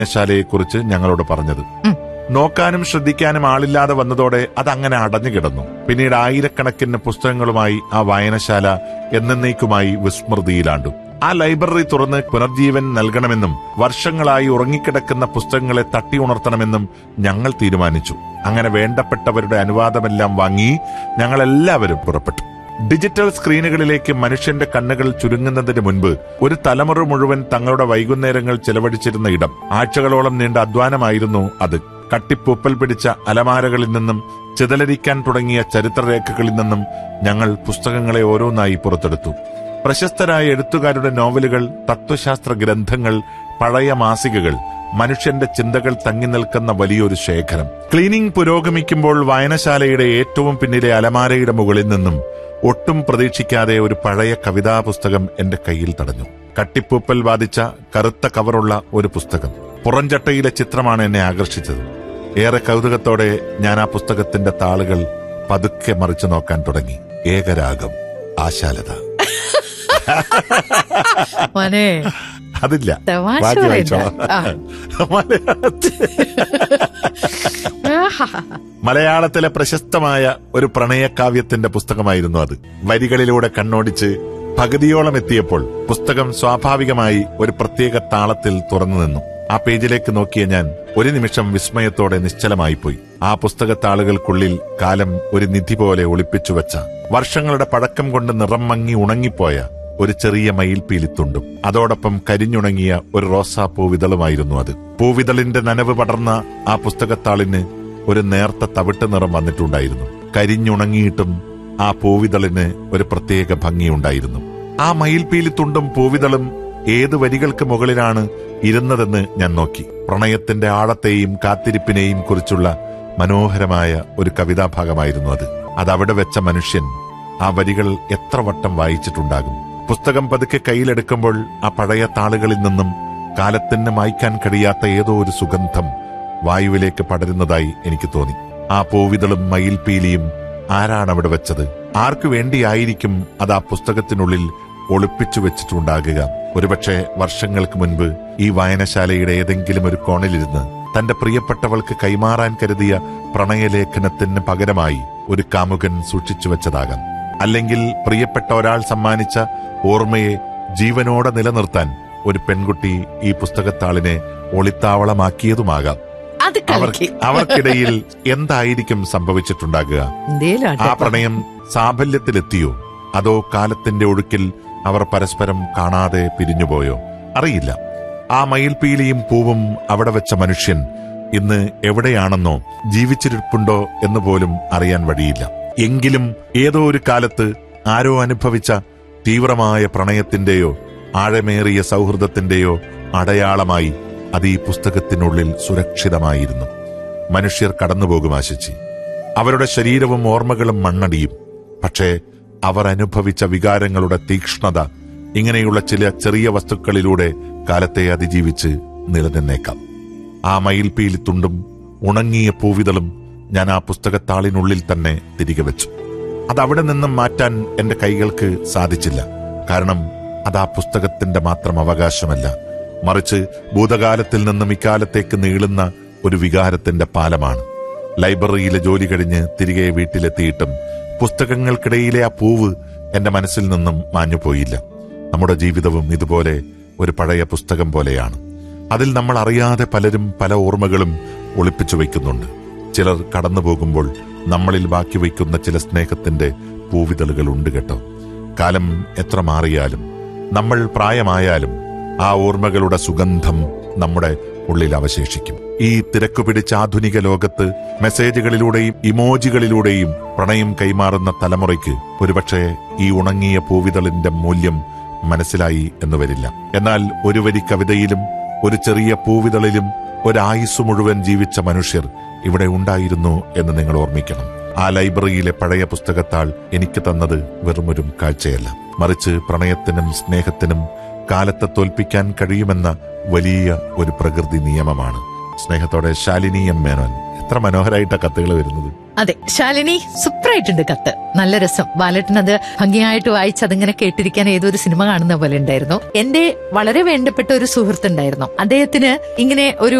വായനശാലയെക്കുറിച്ച് ഞങ്ങളോട് പറഞ്ഞത് ഉം. നോക്കാനും ശ്രദ്ധിക്കാനും ആളില്ലാതെ വന്നതോടെ അതങ്ങനെ അടഞ്ഞു കിടന്നു പിന്നീട് ആയിരക്കണക്കിന് പുസ്തകങ്ങളുമായി ആ വായനശാല എന്നേക്കുമായി വിസ്മൃതിയിലാണ്ടു ആ ലൈബ്രറി തുറന്ന് പുനർജീവൻ നൽകണമെന്നും വർഷങ്ങളായി ഉറങ്ങിക്കിടക്കുന്ന പുസ്തകങ്ങളെ തട്ടി ഉണർത്തണമെന്നും ഞങ്ങൾ തീരുമാനിച്ചു അങ്ങനെ വേണ്ടപ്പെട്ടവരുടെ അനുവാദമെല്ലാം വാങ്ങി ഞങ്ങളെല്ലാവരും പുറപ്പെട്ടു ഡിജിറ്റൽ സ്ക്രീനുകളിലേക്ക് മനുഷ്യന്റെ കണ്ണുകൾ ചുരുങ്ങുന്നതിന് മുൻപ് ഒരു തലമുറ മുഴുവൻ തങ്ങളുടെ വൈകുന്നേരങ്ങൾ ചെലവഴിച്ചിരുന്ന ഇടം ആഴ്ചകളോളം നീണ്ട അധ്വാനമായിരുന്നു അത് കട്ടിപ്പൂപ്പൽ പിടിച്ച അലമാരകളിൽ നിന്നും ചിതലരിക്കാൻ തുടങ്ങിയ ചരിത്രരേഖകളിൽ നിന്നും ഞങ്ങൾ പുസ്തകങ്ങളെ ഓരോന്നായി പുറത്തെടുത്തു പ്രശസ്തരായ എഴുത്തുകാരുടെ നോവലുകൾ തത്വശാസ്ത്ര ഗ്രന്ഥങ്ങൾ പഴയ മാസികകൾ മനുഷ്യന്റെ ചിന്തകൾ തങ്ങി നിൽക്കുന്ന വലിയൊരു ശേഖരം ക്ലീനിംഗ് പുരോഗമിക്കുമ്പോൾ വായനശാലയുടെ ഏറ്റവും പിന്നിലെ അലമാരയുടെ മുകളിൽ നിന്നും ഒട്ടും പ്രതീക്ഷിക്കാതെ ഒരു പഴയ കവിതാ പുസ്തകം എന്റെ കയ്യിൽ തടഞ്ഞു കട്ടിപ്പൂപ്പൽ ബാധിച്ച കറുത്ത കവറുള്ള ഒരു പുസ്തകം പുറംചട്ടയിലെ ചിത്രമാണ് എന്നെ ആകർഷിച്ചത് ഏറെ കൗതുകത്തോടെ ഞാൻ ആ പുസ്തകത്തിന്റെ താളുകൾ പതുക്കെ മറിച്ചു നോക്കാൻ തുടങ്ങി ഏകരാഗം ആശാലത മോനെ അതില്ല തമാശ ബാക്കി പറയണ്ട. വായിച്ചോളാം. ആ. മലയാളത്തിൽ ആഹാ. മലയാളത്തിലെ പ്രശസ്തമായ ഒരു പ്രണയകാവ്യത്തിന്റെ പുസ്തകമായിരുന്നു അത് വരികളിലൂടെ കണ്ണോടിച്ച് പകുതിയോളം എത്തിയപ്പോൾ പുസ്തകം സ്വാഭാവികമായി ഒരു പ്രത്യേക താളത്തിൽ തുറന്നു നിന്നു ആ പേജിലേക്ക് നോക്കിയ ഞാൻ ഒരു നിമിഷം വിസ്മയത്തോടെ നിശ്ചലമായി പോയി ആ പുസ്തകത്താളുകൾക്കുള്ളിൽ കാലം ഒരു നിധി പോലെ ഒളിപ്പിച്ചു വെച്ച വർഷങ്ങളുടെ പഴക്കം കൊണ്ട് നിറം മങ്ങി ഉണങ്ങിപ്പോയ ഒരു ചെറിയ മയിൽപീലിത്തുണ്ടും അതോടൊപ്പം കരിഞ്ഞുണങ്ങിയ ഒരു റോസാ പൂവിതളുമായിരുന്നു അത് പൂവിതളിന്റെ നനവ് പടർന്ന ആ പുസ്തകത്താളിന് ഒരു നേർത്ത തവിട്ട് നിറം വന്നിട്ടുണ്ടായിരുന്നു കരിഞ്ഞുണങ്ങിയിട്ടും ആ പൂവിതളിന് ഒരു പ്രത്യേക ഭംഗിയുണ്ടായിരുന്നു ആ മയിൽപീലിത്തുണ്ടും പൂവിതളും ഏത് വരികൾക്ക് മുകളിലാണ് ഇരുന്നതെന്ന് ഞാൻ നോക്കി പ്രണയത്തിന്റെ ആഴത്തെയും കാത്തിരിപ്പിനെയും കുറിച്ചുള്ള മനോഹരമായ ഒരു കവിതാഭാഗമായിരുന്നു അത് അതവിടെ വെച്ച മനുഷ്യൻ ആ വരികൾ എത്ര വട്ടം വായിച്ചിട്ടുണ്ടാകും പുസ്തകം പതുക്കെ കയ്യിലെടുക്കുമ്പോൾ ആ പഴയ താളുകളിൽ നിന്നും കാലത്തിന് മായ്ക്കാൻ കഴിയാത്ത ഏതോ ഒരു സുഗന്ധം വായുവിലേക്ക് പടരുന്നതായി എനിക്ക് തോന്നി ആ പൂവിതളും മയിൽപീലിയും ആരാണ് അവിടെ വെച്ചത് ആർക്കു വേണ്ടിയായിരിക്കും അത് ആ പുസ്തകത്തിനുള്ളിൽ ഒളിപ്പിച്ചു വെച്ചിട്ടുണ്ടാകുക ഒരുപക്ഷെ വർഷങ്ങൾക്ക് മുൻപ് ഈ വായനശാലയുടെ ഏതെങ്കിലും ഒരു കോണിലിരുന്ന് തന്റെ പ്രിയപ്പെട്ടവൾക്ക് കൈമാറാൻ കരുതിയ പ്രണയലേഖനത്തിന് പകരമായി ഒരു കാമുകൻ സൂക്ഷിച്ചു വെച്ചതാകാം അല്ലെങ്കിൽ പ്രിയപ്പെട്ട ഒരാൾ സമ്മാനിച്ച ഓർമ്മയെ ജീവനോടെ നിലനിർത്താൻ ഒരു പെൺകുട്ടി ഈ പുസ്തകത്താളിനെ ഒളിത്താവളമാക്കിയതുമാകാം അത് അവർ കളിക്ക് അവർക്കിടയിൽ എന്തായിരിക്കും സംഭവിച്ചിട്ടുണ്ടാകുക എന്തേലും ആ ആട്ടെ. പ്രണയം സാഫല്യത്തിലെത്തിയോ അതോ കാലത്തിന്റെ ഒഴുക്കിൽ അവർ പരസ്പരം കാണാതെ പിരിഞ്ഞുപോയോ അറിയില്ല ആ മയിൽപീലിയും പൂവും അവിടെ വെച്ച മനുഷ്യൻ ഇന്ന് എവിടെയാണെന്നോ ജീവിച്ചിരിപ്പുണ്ടോ എന്ന് പോലും അറിയാൻ വഴിയില്ല എങ്കിലും ഏതോ ഒരു കാലത്ത് ആരോ അനുഭവിച്ച തീവ്രമായ പ്രണയത്തിന്റെയോ ആഴമേറിയ സൗഹൃദത്തിന്റെയോ അടയാളമായി അത് ഈ പുസ്തകത്തിനുള്ളിൽ സുരക്ഷിതമായിരുന്നു മനുഷ്യർ കടന്നുപോകും ആശിച്ച് അവരുടെ ശരീരവും ഓർമ്മകളും മണ്ണടിയും പക്ഷേ അവർ അനുഭവിച്ച വികാരങ്ങളുടെ തീക്ഷ്ണത ഇങ്ങനെയുള്ള ചില ചെറിയ വസ്തുക്കളിലൂടെ കാലത്തെ അതിജീവിച്ച് നിലനിന്നേക്കാം ആ മയിൽപീലിത്തുണ്ടും ഉണങ്ങിയ പൂവിതളും ഞാൻ ആ പുസ്തകത്താളിനുള്ളിൽ തന്നെ തിരികെ വെച്ചു അതവിടെ നിന്നും മാറ്റാൻ എന്റെ കൈകൾക്ക് സാധിച്ചില്ല കാരണം അത് ആ പുസ്തകത്തിന്റെ മാത്രം അവകാശമല്ല മറിച്ച് ഭൂതകാലത്തിൽ നിന്നും ഇക്കാലത്തേക്ക് നീളുന്ന ഒരു വികാരത്തിന്റെ പാലമാണ് ലൈബ്രറിയിലെ ജോലി കഴിഞ്ഞ് തിരികെ വീട്ടിലെത്തിയിട്ടും പുസ്തകങ്ങൾക്കിടയിലെ ആ പൂവ് എന്റെ മനസ്സിൽ നിന്നും മാഞ്ഞുപോയില്ല നമ്മുടെ ജീവിതവും ഇതുപോലെ ഒരു പഴയ പുസ്തകം പോലെയാണ് അതിൽ നമ്മൾ അറിയാതെ പലരും പല ഓർമ്മകളും ഒളിപ്പിച്ചു വയ്ക്കുന്നുണ്ട് ചിലർ കടന്നു പോകുമ്പോൾ നമ്മളിൽ ബാക്കി വയ്ക്കുന്ന ചില സ്നേഹത്തിന്റെ പൂവിതളുകൾ ഉണ്ട് കേട്ടോ കാലം എത്ര മാറിയാലും നമ്മൾ പ്രായമായാലും ആ ഓർമ്മകളുടെ സുഗന്ധം നമ്മുടെ ഉള്ളിൽ അവശേഷിക്കും ഈ തിരക്കു പിടിച്ച ആധുനിക ലോകത്ത് മെസ്സേജുകളിലൂടെയും ഇമോജികളിലൂടെയും പ്രണയം കൈമാറുന്ന തലമുറയ്ക്ക് ഒരുപക്ഷെ ഈ ഉണങ്ങിയ പൂവിതളിന്റെ മൂല്യം മനസ്സിലായി എന്ന് വരില്ല എന്നാൽ ഒരു വരി കവിതയിലും ഒരു ചെറിയ പൂവിതളിലും ഒരായുസ് മുഴുവൻ ജീവിച്ച മനുഷ്യർ ഇവിടെ ഉണ്ടായിരുന്നു എന്ന് നിങ്ങൾ ഓർമ്മിക്കണം ആ ലൈബ്രറിയിലെ പഴയ പുസ്തകത്താൾ എനിക്ക് തന്നത് വെറുമൊരു കാഴ്ചയല്ല മറിച്ച് പ്രണയത്തിനും സ്നേഹത്തിനും കാലത്തെ തോൽപ്പിക്കാൻ കഴിയുമെന്ന വലിയ ഒരു പ്രകൃതി നിയമമാണ് സ്നേഹത്തോടെ ശാലിനി എം മേനോൻ എത്ര മനോഹരായിട്ടാ കത്തുകൾ വരുന്നത് അതെ ശാലിനി സൂപ്പറായിട്ടുണ്ട് കത്ത് നല്ല രസം ബാലട്ടൻ അത് ഭംഗിയായിട്ട് വായിച്ച് അതിങ്ങനെ കേട്ടിരിക്കാൻ ഏതൊരു സിനിമ കാണുന്ന പോലെ ഉണ്ടായിരുന്നു എന്റെ വളരെ വേണ്ടപ്പെട്ട ഒരു സുഹൃത്തുണ്ടായിരുന്നു അദ്ദേഹത്തിന് ഇങ്ങനെ ഒരു